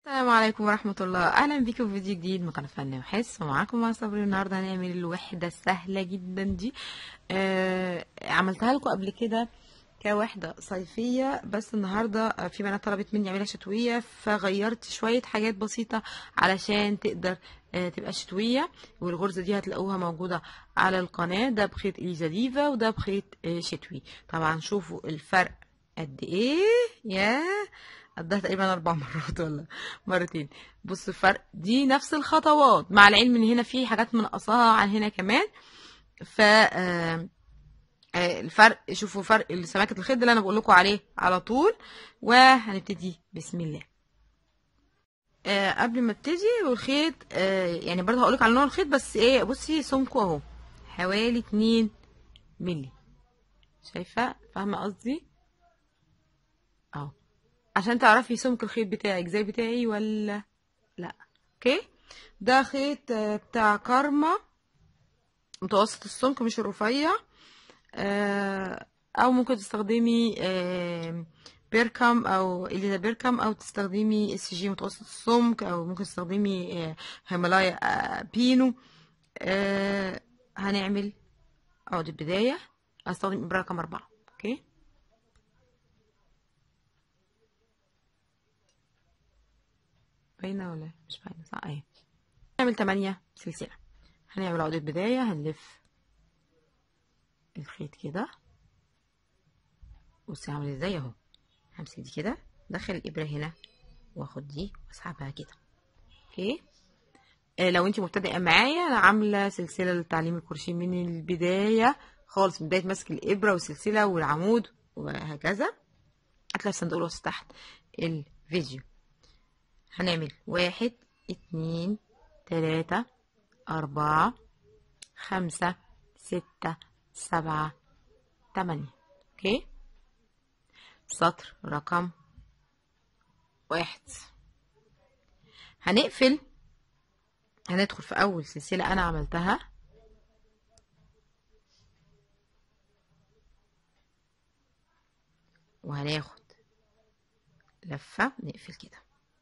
السلام عليكم ورحمة الله أهلا بيكم في فيديو جديد من قناة فن وحس ومعاكم مع صبري النهاردة هنعمل الوحدة السهلة جدا دي آه عملتها لكم قبل كده كوحدة صيفية بس النهاردة في بنات طلبت مني اعملها شتوية فغيرت شوية حاجات بسيطة علشان تقدر آه تبقى شتوية والغرزة دي هتلاقوها موجودة على القناة ده بخيط إليزا ديفا وده بخيط آه شتوي طبعا شوفوا الفرق قد ايه يا قدها تقريبا اربع مرات ولا مرتين بص الفرق دي نفس الخطوات مع العلم ان هنا في حاجات منقصاها عن هنا كمان ف آه، آه، الفرق شوفوا فرق سماكه الخيط ده اللي انا بقول لكم عليه على طول وهنبتدي بسم الله آه قبل ما ابتدي والخيط آه يعني برضه هقول لك على نوع الخيط بس ايه بصي سمكه اهو حوالي 2 مللي شايفه فاهمه قصدي اهو عشان تعرفي سمك الخيط بتاعك زي بتاعي ولا لا اوكي ده خيط آه، بتاع كارما متوسط السمك مش الرفيع آه، او ممكن تستخدمي آه، بيركم او اليزا بيركم او تستخدمي اس جي متوسط السمك او ممكن تستخدمي آه، هيمالايا آه، بينو آه، هنعمل عقد البداية هستخدم ابرة رقم اربعة اوكي باينة ولا مش باينة صح اهي هنعمل تمانية سلسلة هنعمل عقدة بداية هنلف الخيط كده بصي هعمل ازاي اهو همسك دي كده دخل الابرة هنا واخد دي واسحبها كده اوكي آه لو انت مبتدئة معايا انا عاملة سلسلة لتعليم الكروشيه من البداية خالص من بداية مسك الابرة والسلسلة والعمود وهكذا هتلاقي في صندوق الوصف تحت الفيديو هنعمل واحد اتنين تلاتة أربعة خمسة ستة سبعة تمانية اوكي سطر رقم واحد هنقفل هندخل في أول سلسلة أنا عملتها وهناخد لفة نقفل كده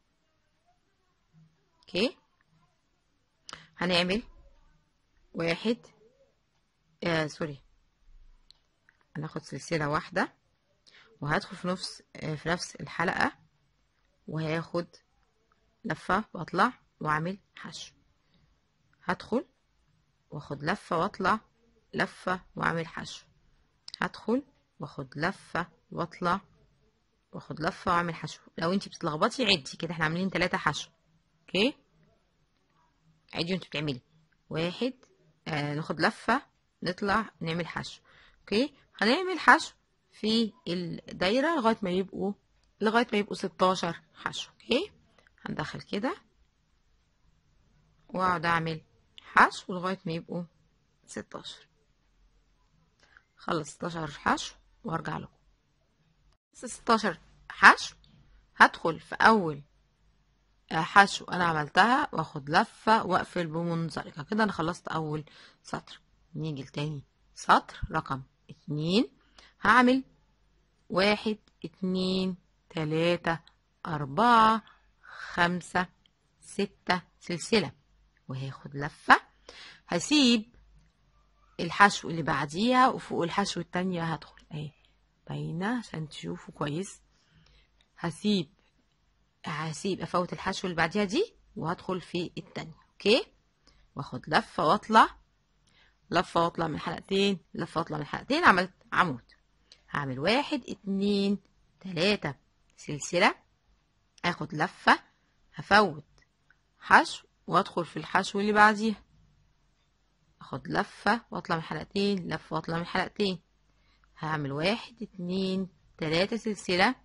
اوكي هنعمل واحد آه سوري هناخد سلسلة واحدة وهدخل في نفس آه في نفس الحلقة وهاخد لفة واطلع واعمل حشو هدخل واخد لفة واطلع لفة واعمل حشو هدخل واخد لفة واطلع واخد لفة واعمل حشو لو انتي بتتلخبطي عدي كده احنا عاملين تلاتة حشو اوكي عادي وانت بتعملي واحد آه ناخد لفة نطلع نعمل حشو اوكي هنعمل حشو في الدايرة لغاية ما يبقوا لغاية ما يبقوا ستاشر حشو اوكي هندخل كده واقعد اعمل حشو لغاية ما يبقوا ستاشر خلص ستاشر حشو وارجع لكم ستاشر حشو هدخل في اول حشو انا عملتها واخد لفة واقفل بمنزلقة كده انا خلصت اول سطر نيجي لتاني سطر رقم اتنين هعمل واحد اتنين تلاتة اربعة خمسة ستة سلسلة وهاخد لفة هسيب الحشو اللي بعديها وفوق الحشو التانية هدخل اهي باينة عشان تشوفوا كويس هسيب هسيب افوت الحشو اللي بعديها دي وهدخل في التانية اوكي واخد لفة واطلع لفة واطلع من حلقتين لفة واطلع من حلقتين عملت عمود هعمل واحد اتنين تلاتة سلسلة اخد لفة هفوت حشو وادخل في الحشو اللي بعديها اخد لفة واطلع من حلقتين لفة واطلع من حلقتين هعمل واحد اتنين تلاتة سلسلة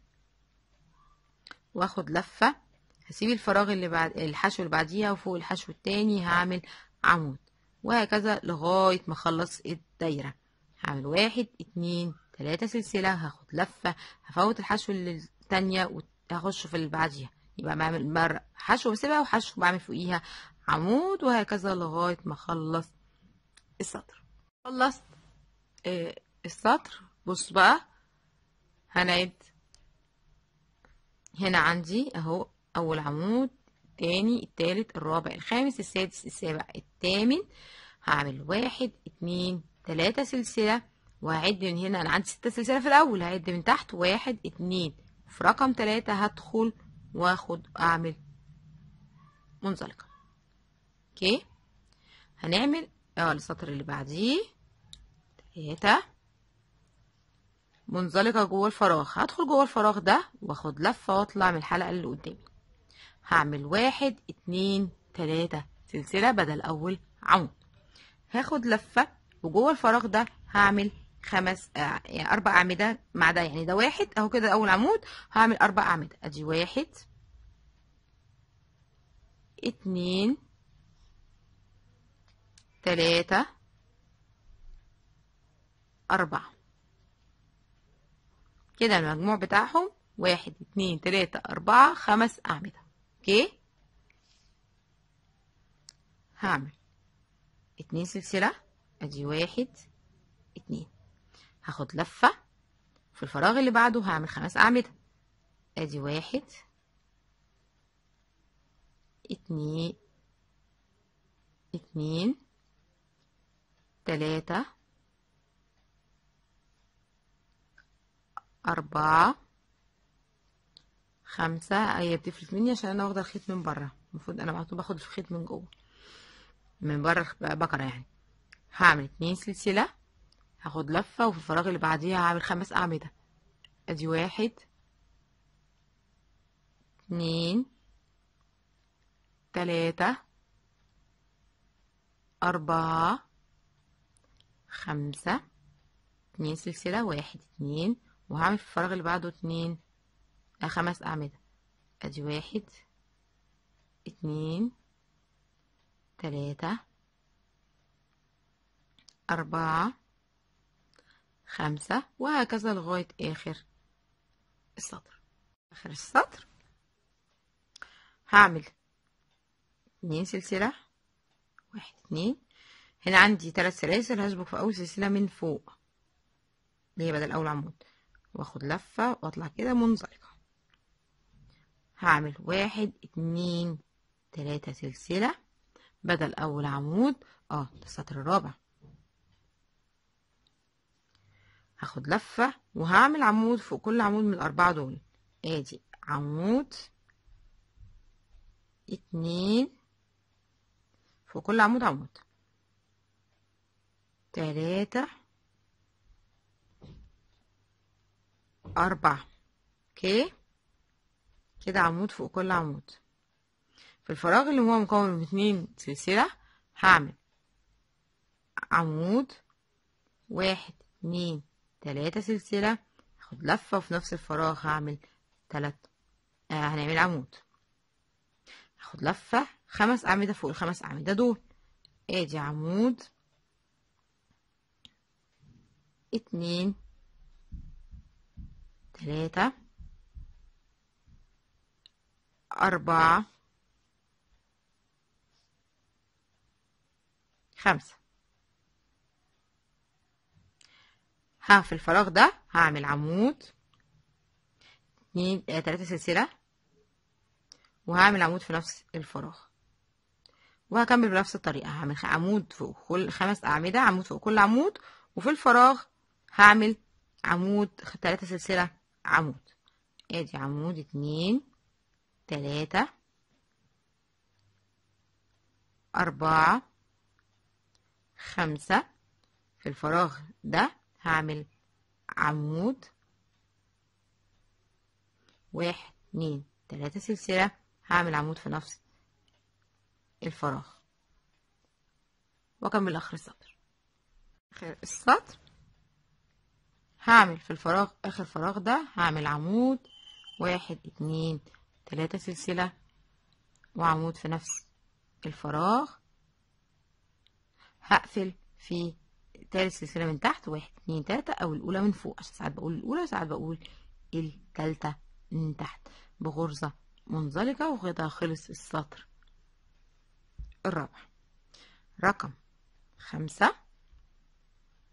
واخد لفة هسيب الفراغ اللي بعد الحشو اللي بعديها وفوق الحشو التاني هعمل عمود وهكذا لغاية ما اخلص الدايرة هعمل واحد اتنين تلاتة سلسلة هاخد لفة هفوت الحشو اللي التانية وهخش في اللي بعديها يبقى بعمل مرة حشو بسيبها وحشو بعمل فوقيها عمود وهكذا لغاية ما اخلص السطر خلصت آه السطر بص بقى هنعد هنا عندي اهو أول عمود التاني التالت الرابع الخامس السادس السابع الثامن هعمل واحد اتنين تلاتة سلسلة وهعد من هنا أنا عندي ستة سلسلة في الأول هعد من تحت واحد اتنين في رقم تلاتة هدخل واخد أعمل منزلقة اوكي هنعمل اه السطر اللي بعديه تلاتة منزلقة جوه الفراغ هدخل جوه الفراغ ده واخد لفة واطلع من الحلقة اللي قدامي هعمل واحد اتنين تلاتة سلسلة بدل أول عمود هاخد لفة وجوه الفراغ ده هعمل خمس آه يعني أربع أعمدة مع ده يعني ده واحد أهو كده أول عمود هعمل أربع أعمدة أدي واحد اتنين تلاتة أربعة كده المجموع بتاعهم واحد اتنين تلاتة أربعة خمس أعمدة اوكي هعمل اتنين سلسلة ادي واحد اتنين هاخد لفة في الفراغ اللي بعده هعمل خمس أعمدة ادي واحد اتنين اتنين تلاتة أربعة خمسة هي بتفلت مني عشان أنا واخدة الخيط من بره المفروض أنا مكتوب باخد الخيط من جوه من بره بقرة يعني هعمل اتنين سلسلة هاخد لفة وفي الفراغ اللي بعديها هعمل خمس أعمدة أدي واحد اتنين تلاتة أربعة خمسة اتنين سلسلة واحد اتنين وهعمل في الفراغ اللي بعده اتنين آه خمس أعمدة أدي واحد اتنين تلاتة أربعة خمسة وهكذا لغاية آخر السطر آخر السطر هعمل اتنين سلسلة واحد اتنين هنا عندي تلات سلاسل هشبك في أول سلسلة من فوق اللي هي بدل أول عمود واخد لفة واطلع كده منزلقة هعمل واحد اتنين تلاتة سلسلة بدل أول عمود اه ده السطر الرابع هاخد لفة وهعمل عمود فوق كل عمود من الأربعة دول ادي عمود اتنين فوق كل عمود عمود تلاتة أربعة اوكي كده عمود فوق كل عمود في الفراغ اللي هو مكون من اتنين سلسلة هعمل عمود واحد اتنين تلاتة سلسلة هاخد لفة وفي نفس الفراغ هعمل تلات آه هنعمل عمود هاخد لفة خمس أعمدة فوق الخمس أعمدة دول ادي عمود اتنين تلاتة أربعة خمسة ها في الفراغ ده هعمل عمود اتنين آه، تلاتة سلسلة وهعمل عمود في نفس الفراغ وهكمل بنفس الطريقة هعمل خ- عمود فوق كل خمس أعمدة عمود فوق كل عمود وفي الفراغ هعمل عمود خ- تلاتة سلسلة عمود ادي عمود اتنين تلاتة أربعة خمسة في الفراغ ده هعمل عمود واحد اتنين تلاتة سلسلة هعمل عمود في نفس الفراغ واكمل اخر السطر اخر السطر هعمل في الفراغ اخر فراغ ده هعمل عمود واحد اتنين تلاتة سلسلة وعمود في نفس الفراغ هقفل في تالت سلسلة من تحت واحد اتنين تلاتة أو الأولى من فوق عشان ساعات بقول الأولى وساعات بقول التالتة من تحت بغرزة منزلقة وكده خلص السطر الرابع رقم خمسة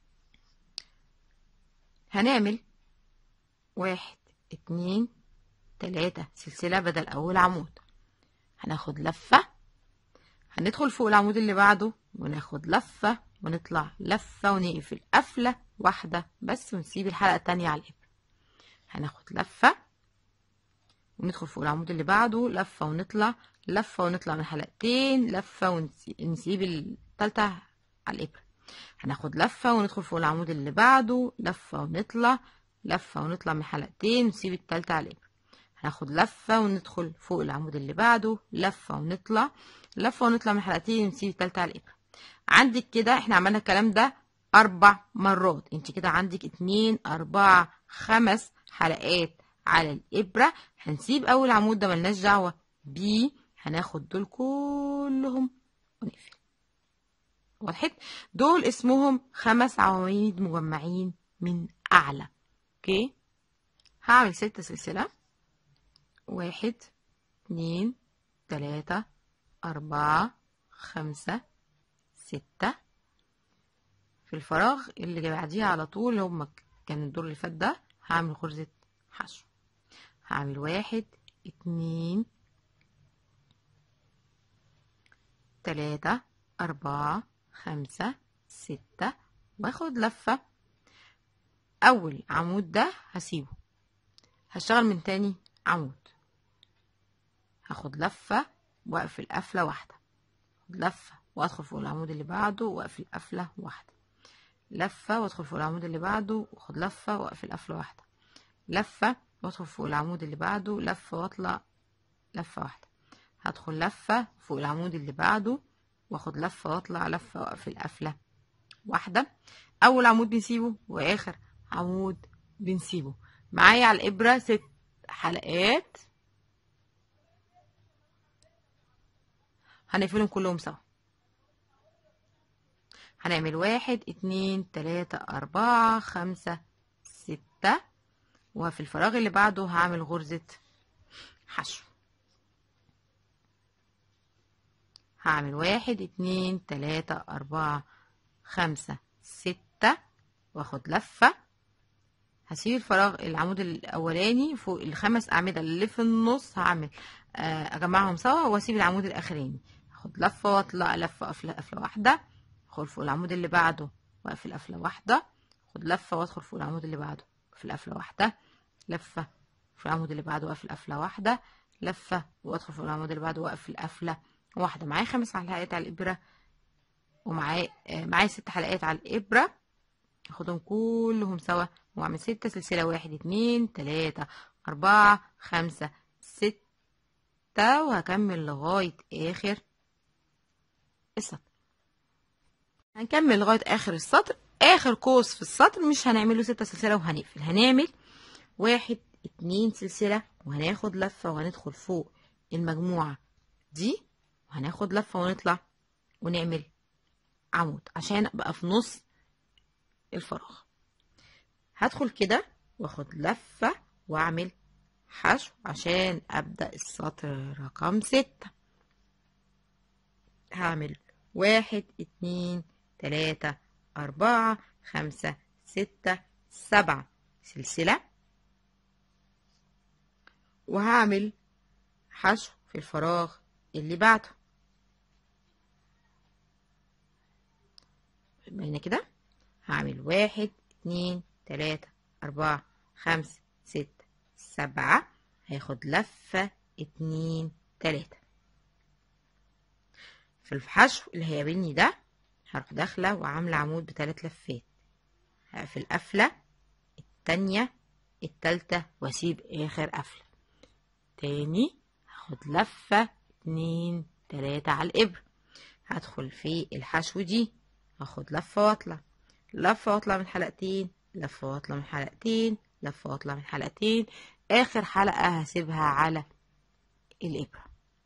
هنعمل واحد اتنين تلاتة سلسلة بدل أول عمود هناخد لفة هندخل فوق العمود اللي بعده وناخد لفة ونطلع لفة ونقفل قفلة واحدة بس ونسيب الحلقة التانية على الإبرة هناخد لفة وندخل فوق العمود اللي بعده لفة ونطلع لفة ونطلع من حلقتين لفة ونسيب التالتة على الإبرة هناخد لفة وندخل فوق العمود اللي بعده لفة ونطلع لفة ونطلع من حلقتين ونسيب التالتة على الإبرة هناخد لفة وندخل فوق العمود اللي بعده لفة ونطلع لفة ونطلع من حلقتين ونسيب التالتة على الإبرة عندك كده احنا عملنا الكلام ده أربع مرات انت كده عندك اتنين أربعة خمس حلقات على الإبرة هنسيب أول عمود ده ملناش دعوة بيه هناخد دول كلهم ونقفل وضحت دول اسمهم خمس عواميد مجمعين من أعلى اوكي هعمل ستة سلسلة واحد اتنين تلاتة أربعة خمسة ستة في الفراغ اللي بعديها على طول هما كان الدور اللي فات ده هعمل غرزة حشو هعمل واحد اتنين تلاتة أربعة خمسة ستة واخد لفة أول عمود ده هسيبه هشتغل من تاني عمود هاخد لفة واقفل قفلة واحدة لفة وادخل فوق العمود اللي بعده واقفل قفلة واحدة لفة وادخل فوق العمود اللي بعده واخد لفة واقفل قفلة واحدة لفة وادخل فوق العمود اللي بعده لفة واطلع لفة واحدة هدخل لفة فوق العمود اللي بعده واخد لفة واطلع لفة واقفل قفلة واحدة أول عمود بنسيبه وآخر عمود بنسيبه معايا على الإبرة ست حلقات هنقفلهم كلهم سوا هنعمل واحد اتنين تلاتة أربعة خمسة ستة وفي الفراغ اللي بعده هعمل غرزة حشو هعمل واحد اتنين تلاتة أربعة خمسة ستة واخد لفة هسيب الفراغ العمود الأولاني فوق الخمس أعمدة اللي في النص هعمل أجمعهم سوا وأسيب العمود الأخراني هاخد لفة وأطلع لفة قفلة قفلة واحدة أدخل فوق العمود اللي بعده وأقفل قفلة واحدة أخد لفة وأدخل فوق العمود اللي بعده أقفل قفلة واحدة لفة في العمود اللي بعده وأقفل قفلة واحدة لفة وأدخل فوق العمود اللي بعده وأقفل قفلة واحدة معايا خمس حلقات على الإبرة ومعايا معايا ست حلقات على الإبرة هاخدهم كلهم سوا وأعمل ستة سلسلة واحد اتنين تلاتة أربعة خمسة ستة وهكمل لغاية آخر السطر هنكمل لغاية آخر السطر آخر قوس في السطر مش هنعمله ستة سلسلة وهنقفل هنعمل واحد اتنين سلسلة وهناخد لفة وهندخل فوق المجموعة دي وهناخد لفة ونطلع ونعمل عمود عشان ابقى في نص الفراغ هدخل كده واخد لفة واعمل حشو عشان ابدأ السطر رقم ستة هعمل واحد اتنين تلاتة أربعة خمسة ستة سبعة سلسلة وهعمل حشو في الفراغ اللي بعده بين كده هعمل واحد اتنين تلاتة أربعة خمسة ستة سبعة هاخد لفة اتنين تلاتة في الحشو اللي هيقابلني ده هروح داخلة وعاملة عمود بتلات لفات هقفل قفلة التانية التالتة واسيب اخر قفلة تاني هاخد لفة اتنين تلاتة على الإبرة هدخل في الحشو دي هاخد لفة واطلع لفة واطلع من حلقتين لفة واطلع من حلقتين لفة واطلع من حلقتين آخر حلقة هسيبها على الإبرة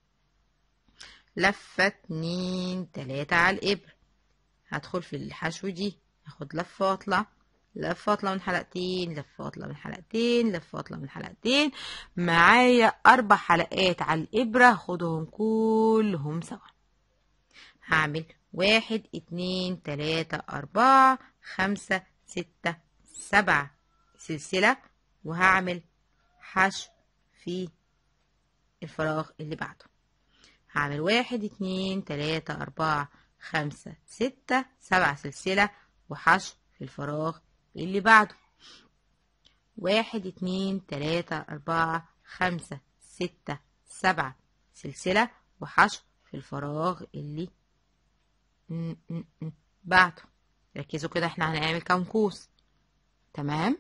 لفة اتنين تلاتة على الإبرة هدخل في الحشو دي هاخد لفة واطلع لفة واطلع من حلقتين لفة واطلع من حلقتين لفة واطلع من حلقتين معايا أربع حلقات على الإبرة هاخدهم كلهم سوا هعمل واحد اتنين تلاتة أربعة خمسة ستة سبعة سلسلة وهعمل حشو في الفراغ اللي بعده هعمل واحد اتنين تلاتة أربعة خمسة ستة سبع سلسلة وحشو في الفراغ اللي بعده واحد اتنين تلاتة أربعة خمسة ستة سبعة سلسلة وحشو في الفراغ اللي م- م- م- بعده ركزوا كده احنا هنعمل كام قوس تمام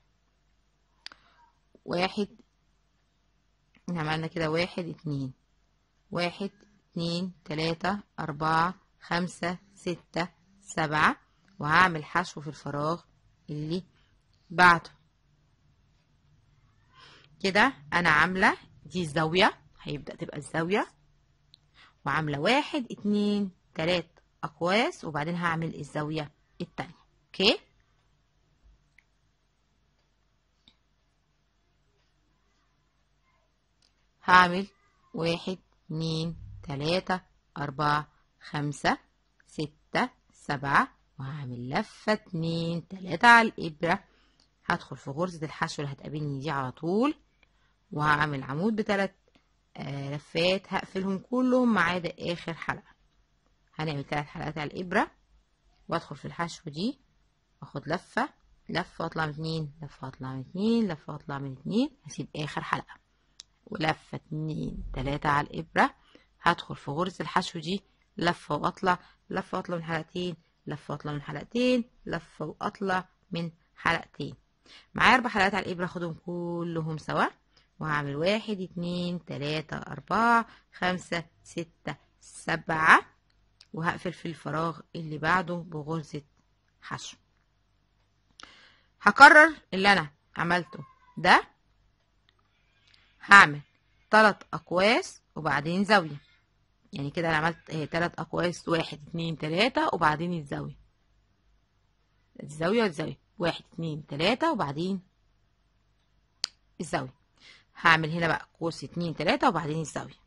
واحد احنا عملنا كده واحد اتنين واحد اتنين تلاتة أربعة خمسة ستة سبعة وهعمل حشو في الفراغ اللي بعده كده أنا عاملة دي الزاوية هيبدأ تبقى الزاوية وعاملة واحد اتنين تلات أقواس وبعدين هعمل الزاوية التانية اوكي هعمل واحد اتنين تلاتة أربعة خمسة ستة سبعة وهعمل لفة اتنين تلاتة على الإبرة هدخل في غرزة الحشو اللي هتقابلني دي على طول وهعمل عمود بتلات آه لفات هقفلهم كلهم ما عدا آخر حلقة هنعمل تلات حلقات على الإبرة وادخل في الحشو دي واخد لفة لفة واطلع من اتنين لفة واطلع من اتنين لفة واطلع من اتنين هسيب آخر حلقة ولفة اتنين تلاتة على الإبرة هدخل في غرزة الحشو دي لفة وأطلع لفة وأطلع من حلقتين لفة وأطلع من حلقتين لفة وأطلع من حلقتين معايا أربع حلقات على الإبرة أخدهم كلهم سوا وهعمل واحد اتنين تلاتة أربعة خمسة ستة سبعة وهقفل في الفراغ اللي بعده بغرزة حشو هكرر اللي أنا عملته ده هعمل تلات أقواس وبعدين زاوية يعني كده أنا عملت اه تلات أقواس واحد اتنين تلاتة وبعدين الزاوية الزاوية والزاوية واحد اتنين تلاتة وبعدين الزاوية هعمل هنا بقى قوس اتنين تلاتة وبعدين الزاوية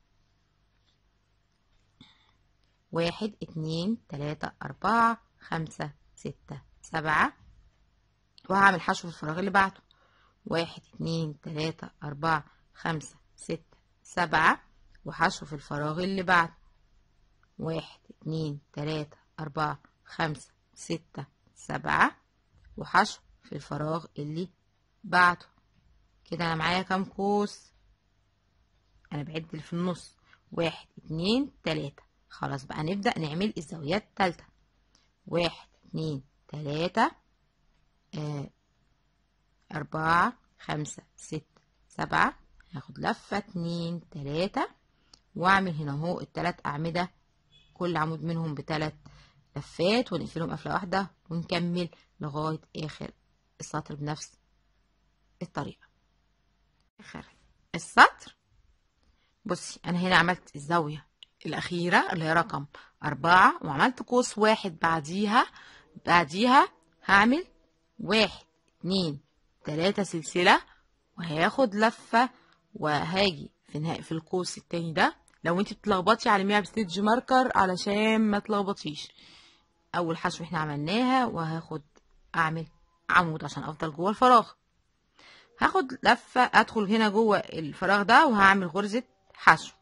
واحد اتنين تلاتة أربعة خمسة ستة سبعة وهعمل حشو في الفراغ اللي بعده واحد اتنين تلاتة أربعة خمسة ستة سبعة وحشو في الفراغ اللي بعده واحد اتنين تلاتة أربعة خمسة ستة سبعة وحشو في الفراغ اللي بعده كده أنا معايا كام قوس أنا بعد اللي في النص واحد اتنين تلاتة خلاص بقى نبدأ نعمل الزاويات التالتة واحد اتنين تلاتة آه أربعة خمسة ستة سبعة هاخد لفة اتنين تلاتة واعمل هنا اهو التلات أعمدة كل عمود منهم بتلات لفات ونقفلهم قفلة واحدة ونكمل لغاية آخر السطر بنفس الطريقة آخر السطر بصي أنا هنا عملت الزاوية الأخيرة اللي هي رقم أربعة وعملت قوس واحد بعديها بعديها هعمل واحد اتنين تلاتة سلسلة وهاخد لفة وهاجي في نهاية في القوس التاني ده لو انت بتلخبطي علميها بستيج ماركر علشان ما تلخبطيش اول حشو احنا عملناها وهاخد اعمل عمود عشان افضل جوه الفراغ هاخد لفة ادخل هنا جوه الفراغ ده وهعمل غرزة حشو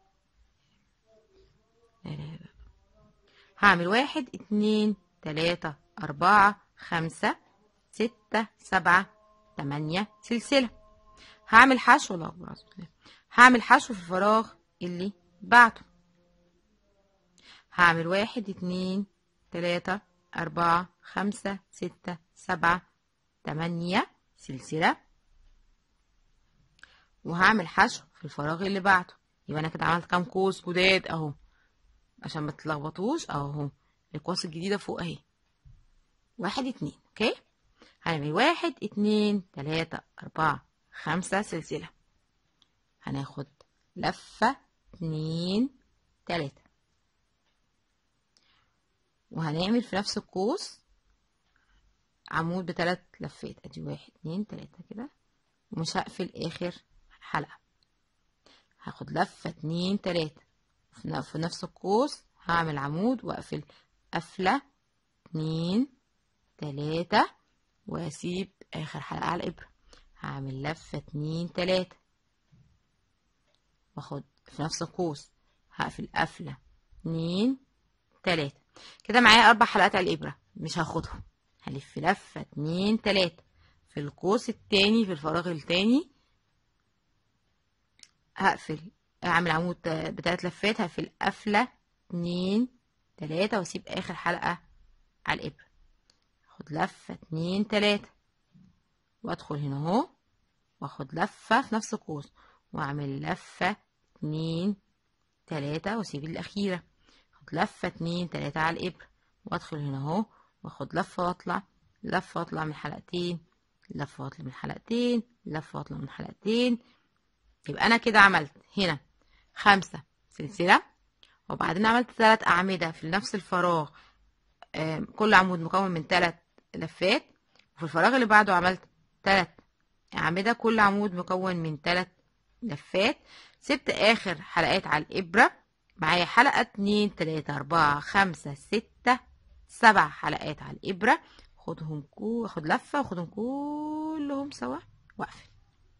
هعمل واحد اتنين تلاتة اربعة خمسة ستة سبعة تمانية سلسلة هعمل حشو الله أكبر هعمل حشو في الفراغ اللي بعده هعمل واحد اتنين تلاتة أربعة خمسة ستة سبعة تمانية سلسلة وهعمل حشو في الفراغ اللي بعده يبقى أنا كده عملت كام قوس جداد أهو عشان ما تتلخبطوش أهو القوس الجديدة فوق أهي واحد اتنين أوكي هنعمل واحد اتنين تلاتة أربعة خمسة سلسلة هناخد لفة اتنين تلاتة وهنعمل في نفس القوس عمود بتلات لفات ادي واحد اتنين تلاتة كده ومش هقفل اخر حلقة هاخد لفة اتنين تلاتة في نفس القوس هعمل عمود واقفل قفلة اتنين تلاتة واسيب اخر حلقة على الابرة هعمل لفة اتنين تلاتة واخد في نفس القوس هقفل قفلة اتنين تلاتة كده معايا أربع حلقات على الإبرة مش هاخدهم هلف لفة اتنين تلاتة في القوس التاني في الفراغ التاني هقفل اعمل عمود بتلات لفات هقفل قفلة اتنين تلاتة واسيب اخر حلقة على الابرة اخد لفة اتنين تلاتة وادخل هنا اهو واخد لفة في نفس القوس واعمل لفة اتنين تلاتة واسيب الاخيرة اخد لفة اتنين تلاتة على الابرة وادخل هنا اهو واخد لفة واطلع لفة واطلع من حلقتين لفة واطلع من حلقتين لفة واطلع من حلقتين يبقى انا كده عملت هنا خمسة سلسلة وبعدين عملت ثلاث أعمدة في نفس الفراغ كل عمود مكون من ثلاث لفات وفي الفراغ اللي بعده عملت ثلاث أعمدة كل عمود مكون من ثلاث لفات سبت آخر حلقات على الإبرة معايا حلقة اتنين تلاتة أربعة خمسة ستة سبع حلقات على الإبرة خدهم كو خد لفة وخدهم كلهم سوا واقفل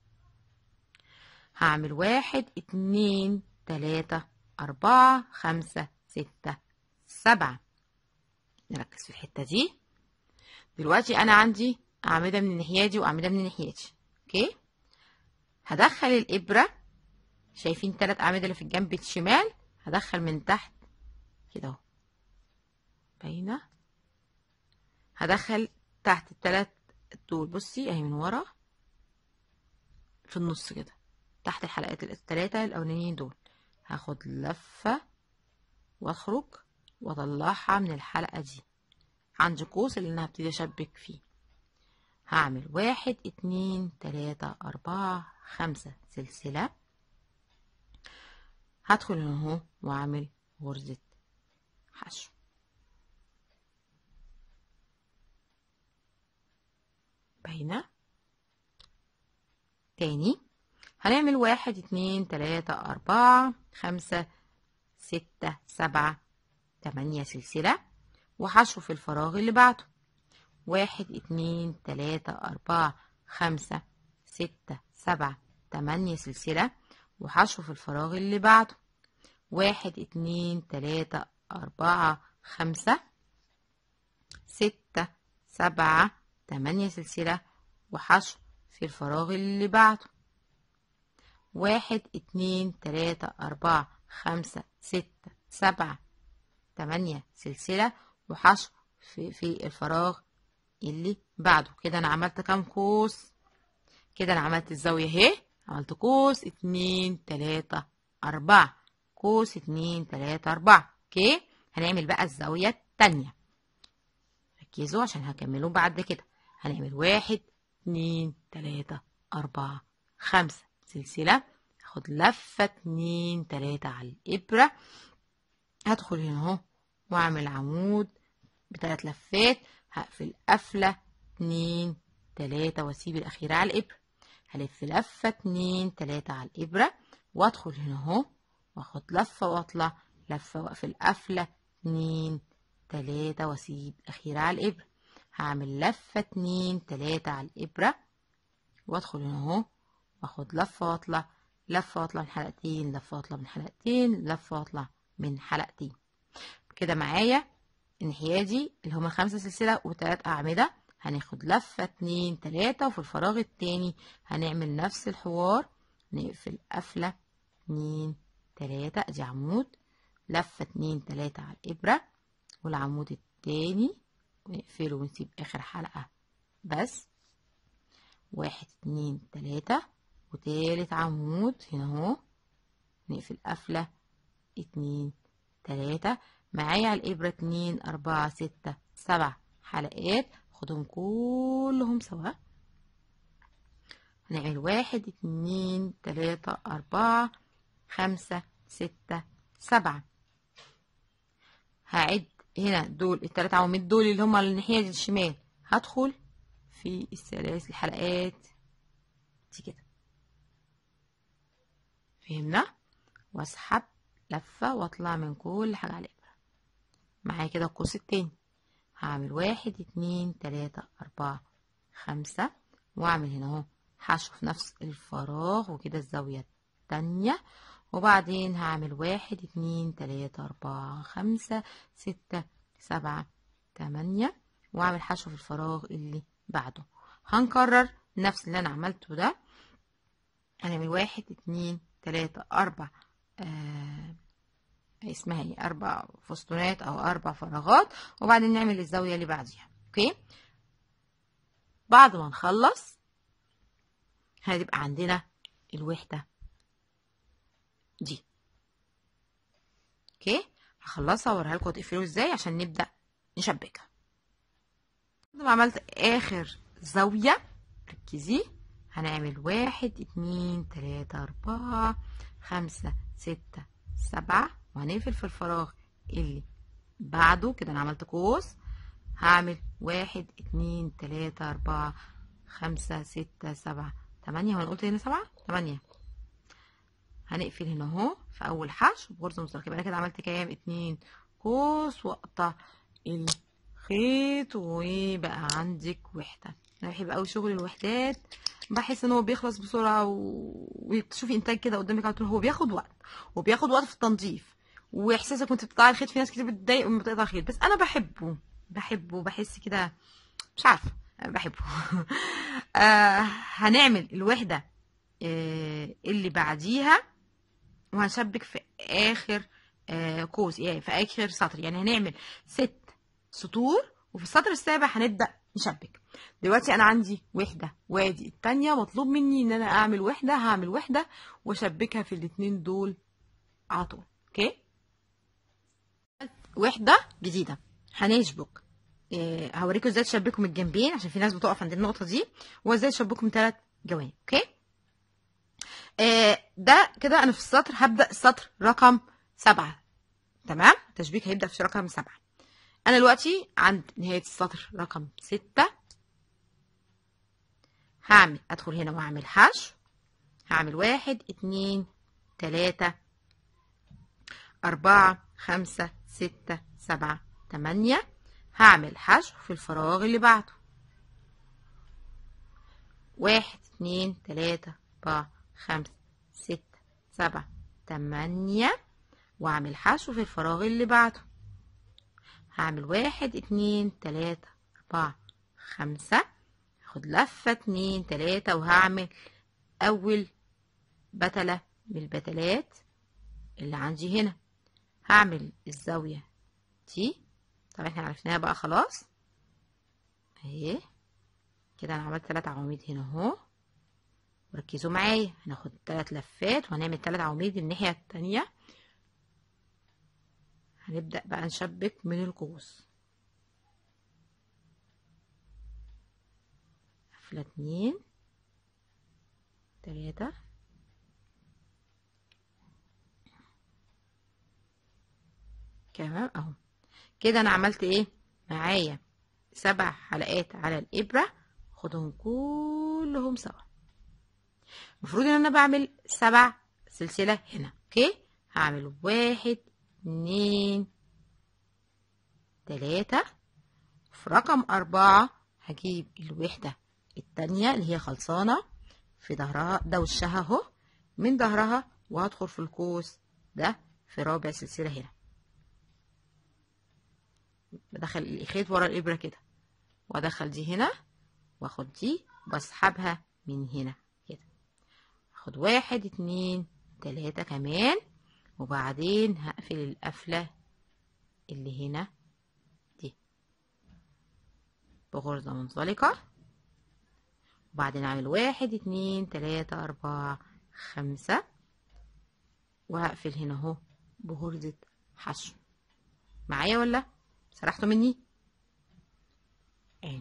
هعمل واحد اتنين تلاتة أربعة خمسة ستة سبعة نركز في الحتة دي دلوقتي أنا عندي أعمدة من الناحية دي وأعمدة من الناحية دي أوكي هدخل الإبرة شايفين تلات أعمدة اللي في الجنب الشمال هدخل من تحت كده اهو باينة هدخل تحت التلات دول بصي اهي من ورا في النص كده تحت الحلقات التلاتة الأولانيين دول هاخد لفة واخرج واطلعها من الحلقة دي عند قوس اللي انا هبتدي اشبك فيه هعمل واحد اتنين تلاتة اربعة خمسة سلسلة هدخل هنا اهو واعمل غرزة حشو باينة تاني هنعمل واحد اتنين تلاتة أربعة خمسة ستة سبعة تمانية سلسلة وحشو في الفراغ اللي بعده واحد اتنين تلاتة أربعة خمسة ستة سبعة تمانية سلسلة وحشو في الفراغ اللي بعده واحد اتنين تلاتة أربعة خمسة ستة سبعة تمانية سلسلة وحشو في الفراغ اللي بعده واحد اتنين تلاتة أربعة خمسة ستة سبعة تمانية سلسلة وحشو في, في الفراغ اللي بعده كده أنا عملت كام قوس كده أنا عملت الزاوية اهي عملت قوس اتنين تلاتة أربعة قوس اتنين تلاتة أربعة اوكي هنعمل بقى الزاوية التانية ركزوا عشان هكمله بعد كده هنعمل واحد اتنين تلاتة أربعة خمسة سلسلة هاخد لفة اتنين تلاتة على الإبرة هدخل هنا اهو وأعمل عمود بتلات لفات هقفل قفلة اتنين تلاتة وأسيب الأخيرة على الإبرة هلف لفة اتنين تلاتة على الإبرة وأدخل هنا اهو وأخد لفة وأطلع لفة وأقفل قفلة اتنين تلاتة وأسيب الأخيرة على الإبرة هعمل لفة اتنين تلاتة على الإبرة وأدخل هنا اهو واخد لفة واطلع لفة واطلع من حلقتين لفة واطلع من حلقتين لفة واطلع من حلقتين كده معايا الناحية دي اللي هما خمسة سلسلة وتلات أعمدة هناخد لفة اتنين تلاتة وفي الفراغ التاني هنعمل نفس الحوار نقفل قفلة اتنين تلاتة ادي عمود لفة اتنين تلاتة على الإبرة والعمود التاني ونقفله ونسيب آخر حلقة بس واحد اتنين تلاتة وتالت عمود هنا اهو نقفل قفلة اتنين تلاتة معايا على الإبرة اتنين أربعة ستة سبع حلقات خدهم كلهم سوا هنعمل واحد اتنين تلاتة أربعة خمسة ستة سبعة هعد هنا دول التلات عواميد دول اللي هما الناحية دي الشمال هدخل في السلاسل الحلقات دي كده فهمنا واسحب لفة واطلع من كل حاجة على الإبرة معايا كده القوس التاني هعمل واحد اتنين تلاتة أربعة خمسة وأعمل هنا اهو حشو في نفس الفراغ وكده الزاوية التانية وبعدين هعمل واحد اتنين تلاتة أربعة خمسة ستة سبعة تمانية وأعمل حشو في الفراغ اللي بعده هنكرر نفس اللي أنا عملته ده هنعمل واحد اتنين تلاتة أربع آه اسمها ايه أربع فستونات أو أربع فراغات وبعدين نعمل الزاوية اللي بعديها أوكي بعد ما نخلص هتبقى عندنا الوحدة دي اوكي هخلصها واوريها لكم تقفلوا ازاي عشان نبدأ نشبكها بعد ما عملت اخر زاوية ركزي هنعمل واحد اتنين تلاتة اربعة خمسة ستة سبعة وهنقفل في الفراغ اللي بعده كده انا عملت قوس هعمل واحد اتنين تلاتة اربعة خمسة ستة سبعة تمانية وانا قلت هنا سبعة تمانية هنقفل هنا اهو في اول حشو بغرزة مستقيمة انا كده عملت كام اتنين قوس واقطع الخيط وبقى عندك وحدة انا بحب قوي شغل الوحدات بحس ان هو بيخلص بسرعة و... وتشوفي انتاج كده قدامك على طول هو بياخد وقت وبياخد وقت في التنظيف واحساسك وانت بتقطعي الخيط في ناس كتير بتضايق لما بتقطع الخيط بس انا بحبه بحبه بحس كده مش عارفه بحبه آه هنعمل الوحده آه اللي بعديها وهنشبك في اخر آه قوس يعني في اخر سطر يعني هنعمل ست سطور وفي السطر السابع هنبدا نشبك دلوقتي انا عندي وحده وادي التانية مطلوب مني ان انا اعمل وحده هعمل وحده واشبكها في الاتنين دول على طول اوكي وحده جديده هنشبك إيه هوريكم ازاي تشبكوا من الجنبين عشان في ناس بتقف عند النقطه دي وازاي تشبكوا من ثلاث جوانب اوكي إيه ده كده انا في السطر هبدا السطر رقم سبعة تمام التشبيك هيبدا في رقم سبعة انا دلوقتي عند نهايه السطر رقم ستة هعمل ادخل هنا واعمل حشو هعمل واحد اتنين تلاتة أربعة خمسة ستة سبعة تمانية هعمل حشو في الفراغ اللي بعده واحد اتنين تلاتة أربعة خمسة ستة سبعة تمانية وأعمل حشو في الفراغ اللي بعده هعمل واحد اتنين تلاتة أربعة خمسة هاخد لفة اتنين تلاتة وهعمل أول بتلة من البتلات اللي عندي هنا هعمل الزاوية دي طبعا احنا عرفناها بقى خلاص اهي كده انا عملت تلات عواميد هنا اهو ركزوا معايا هناخد تلات لفات وهنعمل تلات عواميد الناحية التانية هنبدأ بقى نشبك من القوس قفلة اتنين تلاتة تمام اهو كده انا عملت ايه معايا سبع حلقات على الابره خدهم كلهم سوا المفروض ان انا بعمل سبع سلسله هنا اوكي هعمل واحد اتنين تلاتة في رقم أربعة هجيب الوحدة التانية اللي هي خلصانة في ظهرها ده وشها اهو من ظهرها وهدخل في القوس ده في رابع سلسلة هنا بدخل الخيط ورا الإبرة كده وأدخل دي هنا وأخد دي وأسحبها من هنا كده أخد واحد اتنين تلاتة كمان وبعدين هقفل القفلة اللي هنا دي بغرزة منزلقة وبعدين أعمل واحد اتنين تلاتة أربعة خمسة وهقفل هنا اهو بغرزة حشو معايا ولا سرحتوا مني اهي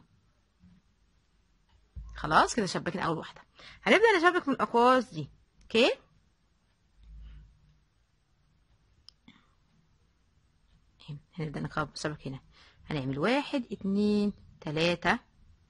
خلاص كده شبكنا اول واحده هنبدا نشبك من الاقواس دي اوكي هنبدا نشبك هنا هنعمل واحد اتنين تلاتة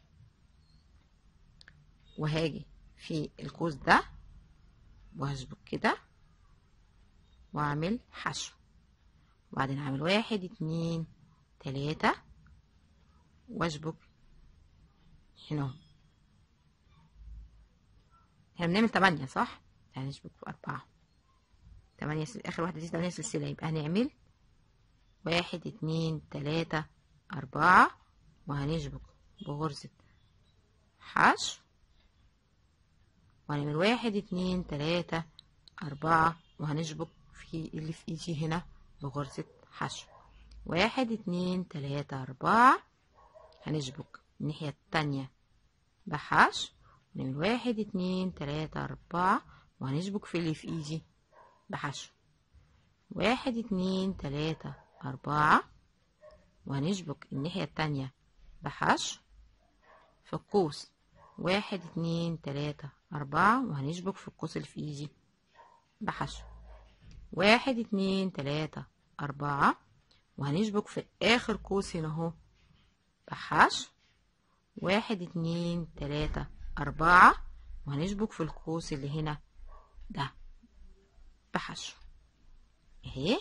وهاجي في القوس ده وهشبك كده واعمل حشو وبعدين اعمل واحد اتنين تلاتة واشبك هنا اهو احنا بنعمل تمانية صح؟ هنشبك في أربعة تمانية سل... اخر واحدة دي تمانية سلسلة يبقى هنعمل واحد اتنين تلاتة اربعة وهنشبك بغرزة حشو وهنعمل واحد اتنين تلاتة اربعة وهنشبك في اللي في ايدي هنا بغرزة حشو واحد اتنين تلاتة اربعة هنشبك الناحية التانية بحشو ونعمل واحد اتنين تلاتة اربعة وهنشبك في اللي في ايدي بحشو واحد اتنين تلاتة اربعة وهنشبك الناحية التانية بحشو في القوس واحد اتنين تلاتة اربعة وهنشبك في القوس اللي في ايدي بحشو واحد اتنين تلاتة اربعة وهنشبك في اخر قوس هنا اهو بحشو واحد اتنين تلاتة اربعة وهنشبك في القوس اللي هنا ده بحشو اهي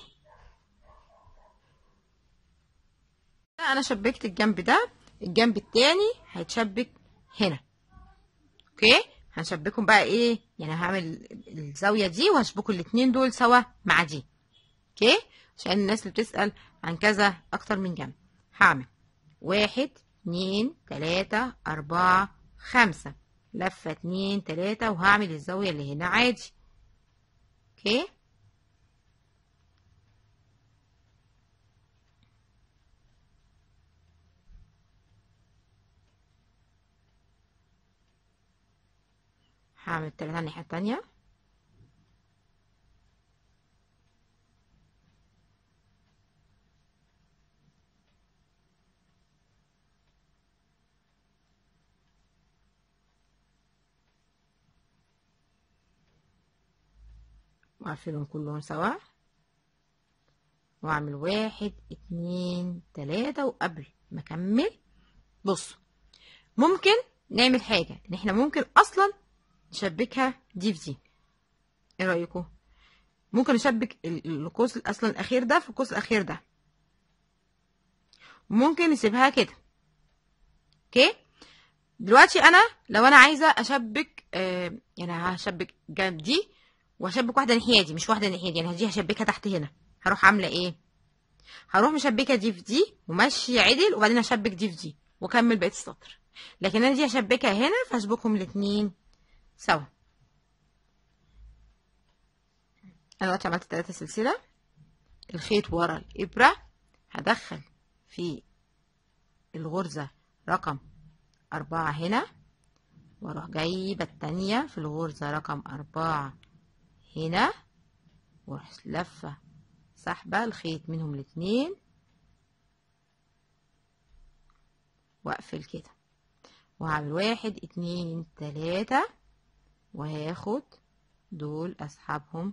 انا شبكت الجنب ده الجنب التاني هيتشبك هنا اوكي هنشبكهم بقى ايه يعني هعمل الزاوية دي وهشبكوا الاتنين دول سوا مع دي اوكي عشان الناس اللي بتسأل عن كذا اكتر من جنب هعمل واحد اتنين تلاتة اربعة خمسة لفة اتنين تلاتة وهعمل الزاوية اللي هنا عادي اوكي هعمل التلاتة الناحية التانية وأقفلهم كلهم سوا وأعمل واحد اتنين تلاتة وقبل ما أكمل بصوا ممكن نعمل حاجة إن إحنا ممكن أصلا نشبكها دي في دي إيه رأيكم؟ ممكن نشبك ال- القوس أصلا الأخير ده في القوس الأخير ده ممكن نسيبها كده اوكي دلوقتي انا لو انا عايزه اشبك آه يعني هشبك جنب دي وهشبك واحده ناحيه دي مش واحده ناحيه دي يعني دي هشبكها تحت هنا هروح عامله ايه هروح مشبكه دي في دي وماشيه عدل وبعدين هشبك دي في دي واكمل بقيه السطر لكن انا دي هشبكها هنا فهشبكهم الاتنين سوا انا دلوقتي عملت تلاتة سلسله الخيط ورا الابره هدخل في الغرزه رقم أربعة هنا واروح جايبة التانية في الغرزة رقم أربعة هنا واروح لفة سحبة الخيط منهم الاتنين واقفل كده وهعمل واحد اتنين تلاتة وهاخد دول اسحبهم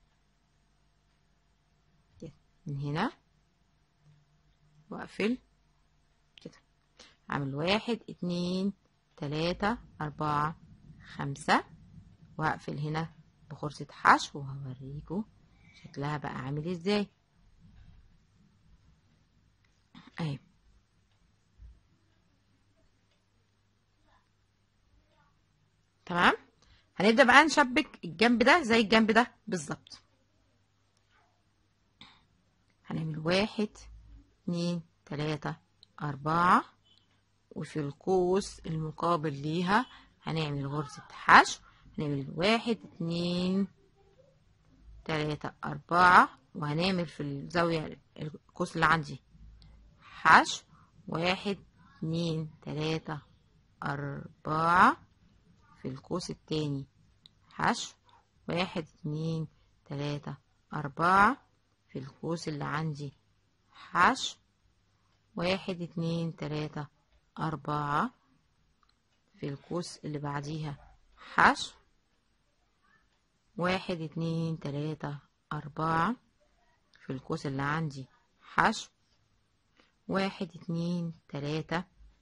كده من هنا واقفل كده اعمل واحد اتنين تلاتة اربعة خمسة واقفل هنا بغرزة حشو وهوريكم شكلها بقى عامل ازاي اهي تمام هنبدأ بقى نشبك الجنب ده زي الجنب ده بالظبط هنعمل واحد اتنين تلاتة أربعة وفي القوس المقابل ليها هنعمل غرزة حشو هنعمل واحد اتنين تلاتة أربعة وهنعمل في الزاوية القوس اللي عندي حشو واحد اتنين تلاتة أربعة في القوس التاني حشو واحد اتنين تلاتة أربعة في القوس اللي عندي حشو واحد اتنين تلاتة أربعة في القوس اللي بعديها حشو واحد اتنين تلاتة أربعة في القوس اللي عندي حشو واحد اتنين تلاتة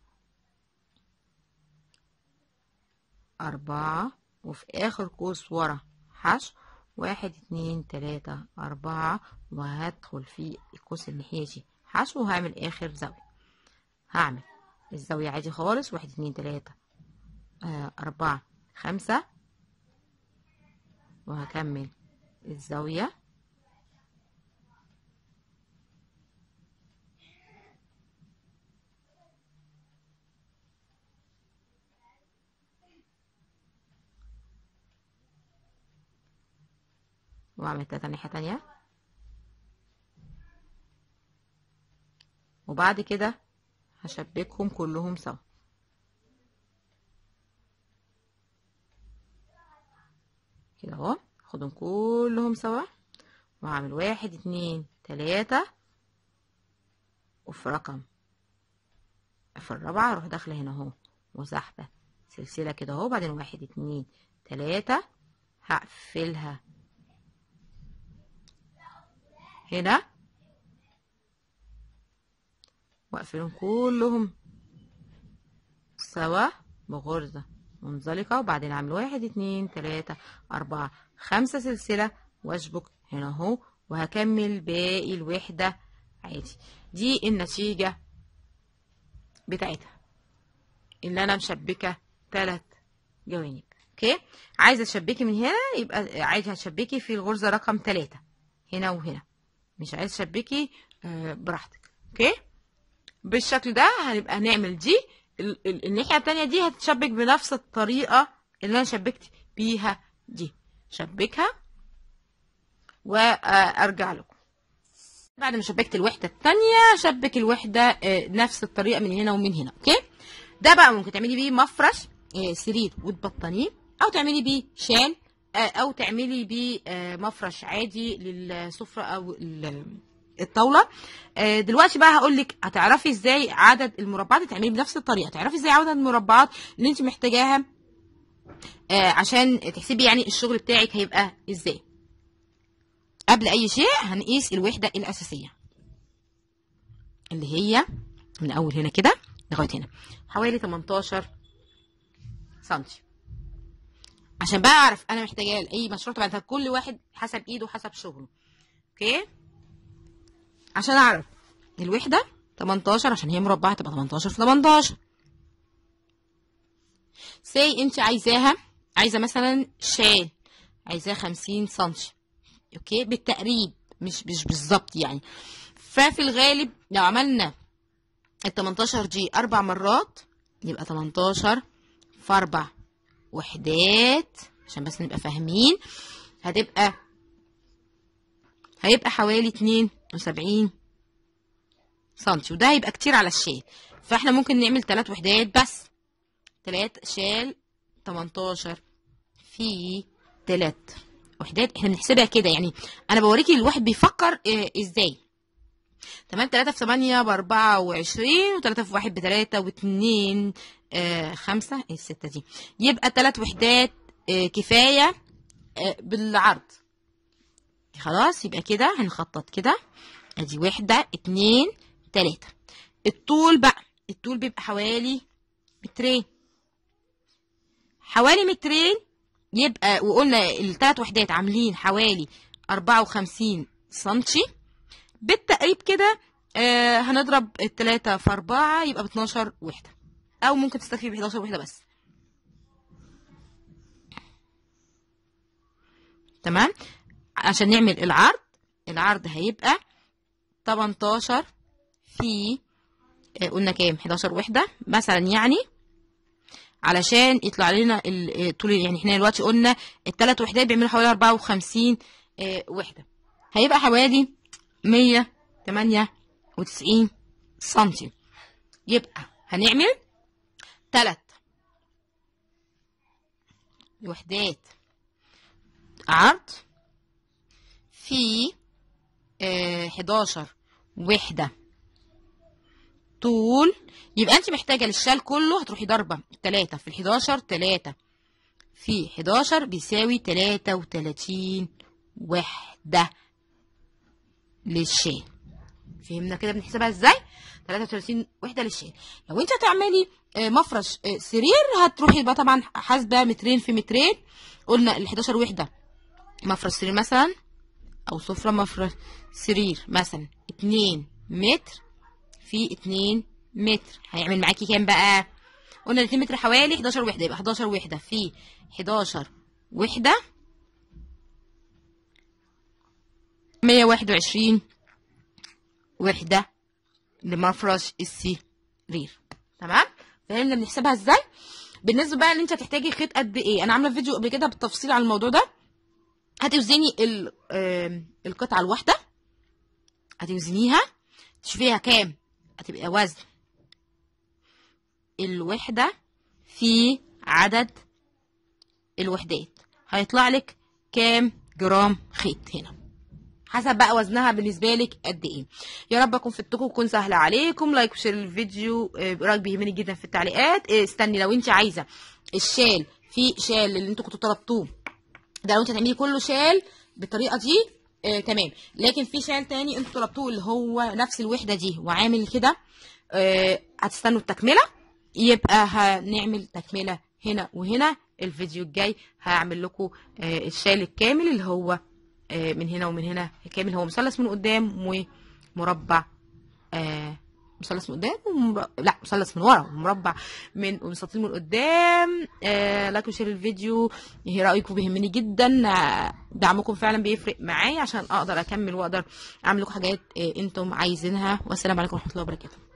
أربعة وفي آخر قوس ورا حشو واحد اتنين تلاتة أربعة وهدخل في القوس الناحيتي حشو وهعمل آخر زاوية هعمل الزاوية عادي خالص واحد اتنين تلاتة آه أربعة خمسة وهكمل الزاوية واعمل تلاتة ناحية تانية وبعد كده هشبكهم كلهم سوا كده اهو خدهم كلهم سوا وهعمل واحد اتنين تلاتة وفي رقم في الرابعة اروح داخلة هنا اهو وسحبة سلسلة كده اهو بعدين واحد اتنين تلاتة هقفلها هنا واقفلهم كلهم سوا بغرزة منزلقة وبعدين اعمل واحد اتنين تلاتة اربعة خمسة سلسلة واشبك هنا اهو وهكمل باقي الوحدة عادي دي النتيجة بتاعتها اللي انا مشبكة تلات جوانب اوكي عايزة تشبكي من هنا يبقى عادي هتشبكي في الغرزة رقم تلاتة هنا وهنا مش عايز تشبكي آه، براحتك اوكي بالشكل ده هنبقى هنعمل دي ال- ال- الناحية التانية دي هتشبك بنفس الطريقة اللي انا شبكت بيها دي شبكها وارجع لكم بعد ما شبكت الوحدة التانية شبك الوحدة آه، نفس الطريقة من هنا ومن هنا اوكي ده بقى ممكن تعملي بيه مفرش آه، سرير وتبطنيه او تعملي بيه شال آه، او تعملي بيه آه، مفرش عادي للسفرة او ال- الطاولة آه، دلوقتي بقى هقول لك هتعرفي ازاي عدد المربعات تعملي بنفس الطريقة تعرفي ازاي عدد المربعات اللي انت محتاجاها آه، عشان تحسبي يعني الشغل بتاعك هيبقى ازاي قبل اي شيء هنقيس الوحدة الاساسية اللي هي من اول هنا كده لغاية هنا حوالي 18 سنتي عشان بقى اعرف انا محتاجاه لاي مشروع طبعا ده كل واحد حسب ايده وحسب شغله اوكي عشان اعرف الوحده 18 عشان هي مربعه تبقى 18 في 18 سي انت عايزاها عايزه مثلا شال عايزاه 50 سنتي اوكي بالتقريب مش مش بالظبط يعني ففي الغالب لو عملنا ال 18 دي اربع مرات يبقى 18 في اربع وحدات عشان بس نبقى فاهمين هتبقى هيبقى حوالي 72 سنتي وده هيبقى كتير على الشال فاحنا ممكن نعمل ثلاث وحدات بس تلات شال 18 في تلات وحدات احنا بنحسبها كده يعني انا بوريكي الواحد بيفكر اه ازاي تمام 3 في 8 ب 24 و3 في 1 ب 3 و2 آه 5 ايه الستة دي يبقى ثلاث وحدات آه كفاية آه بالعرض خلاص يبقى كده هنخطط كده ادي وحدة اتنين تلاتة الطول بقى الطول بيبقى حوالي مترين حوالي مترين يبقى وقلنا التلات وحدات عاملين حوالي أربعة وخمسين سنتي بالتقريب كده آه هنضرب التلاتة في أربعة يبقى باتناشر وحدة أو ممكن تستكفي بحداشر وحدة بس تمام عشان نعمل العرض العرض هيبقى 18 في آه، قلنا كام 11 وحدة مثلا يعني علشان يطلع لنا ال- آه، طول يعني احنا دلوقتي قلنا الثلاث وحدات بيعملوا حوالي 54 آه، وحدة هيبقى حوالي 198 سنتي يبقى هنعمل ثلاث وحدات عرض في آه، 11 وحدة طول يبقى انت محتاجة للشال كله هتروحي ضربة 3 في ال 11 3 في 11 بيساوي 33 وحدة للشال فهمنا كده بنحسبها ازاي 33 وحدة للشال لو انت هتعملي آه، مفرش آه، سرير هتروحي بقى طبعا حاسبة مترين في مترين قلنا ال 11 وحدة مفرش سرير مثلا او سفرة مفرش سرير مثلا 2 متر في 2 متر هيعمل معاكي كام بقى قلنا 2 متر حوالي 11 وحدة يبقى 11 وحدة في 11 وحدة 121 وحدة لمفرش السرير تمام فهمنا بنحسبها ازاي بالنسبه بقى ان انت هتحتاجي خيط قد ايه انا عامله فيديو قبل كده بالتفصيل عن الموضوع ده هتوزني ال- آم، القطعه الواحده هتوزنيها تشوفيها كام هتبقى وزن الوحده في عدد الوحدات هيطلع لك كام جرام خيط هنا حسب بقى وزنها بالنسبه لك قد ايه يا رب اكون فدتكم وتكون سهله عليكم لايك وشير الفيديو آه، رايك بيهمني جدا في التعليقات آه، استني لو انت عايزه الشال في شال اللي انتوا كنتوا طلبتوه ده لو انت هتعملي كله شال بالطريقه دي آه تمام لكن في شال تاني انتوا طلبتوه اللي هو نفس الوحده دي وعامل كده آه هتستنوا التكمله يبقى هنعمل تكمله هنا وهنا الفيديو الجاي هعمل لكم آه الشال الكامل اللي هو آه من هنا ومن هنا كامل هو مثلث من قدام ومربع آه مثلث من قدام ومر... لا مثلث من ورا ومربع من ومستطيل من قدام آه لايك وشير الفيديو ايه رايكم بيهمني جدا آه، دعمكم فعلا بيفرق معايا عشان اقدر اكمل واقدر اعمل لكم حاجات آه انتم عايزينها والسلام عليكم ورحمه الله وبركاته